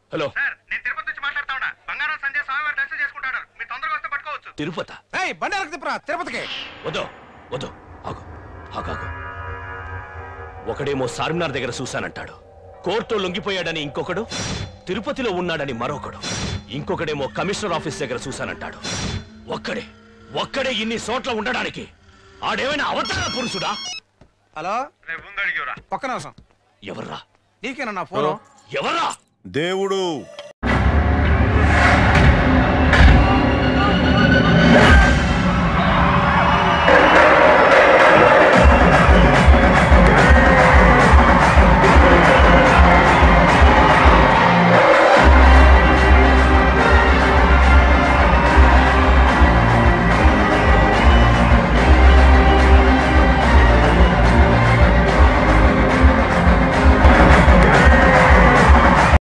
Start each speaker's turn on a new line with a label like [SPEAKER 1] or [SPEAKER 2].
[SPEAKER 1] hello
[SPEAKER 2] sir నేను తిరుపతి నుంచి మాట్లాడుతా ఉన్నా బంగారం సంజయ్ స్వామివారి దర్శనం చేసుకుంటాడు మీరు తొందరగా వస్తే పట్టుకోవచ్చు
[SPEAKER 1] తిరుపత
[SPEAKER 3] ఏయ్ బండి వెనక్కి తిప్పరా తిరుపతికి
[SPEAKER 1] వద్దు వద్దు ఆగు ఆగు ఆగు ఒకడేమో చార్మినార్ దగ్గర చూశానంటాడు కోర్టు లొంగిపోయాడని ఇంకొకడు తిరుపతిలో ఉన్నాడని మరొకడు ఇంకొకడేమో కమిషనర్ ఆఫీస్ దగ్గర చూశానంటాడు ఒక్కడే ఒక్కడే ఇన్ని చోట్ల ఉండడానికి ఆడేమైనా అవతార పురుషుడా
[SPEAKER 3] హలో
[SPEAKER 2] రేపు ముందు అడిగివరా
[SPEAKER 3] ఒక్క నిమిషం
[SPEAKER 1] ఎవర్రా
[SPEAKER 3] నీకేనా నా ఫోను
[SPEAKER 1] ఎవర్రా
[SPEAKER 4] దేవుడు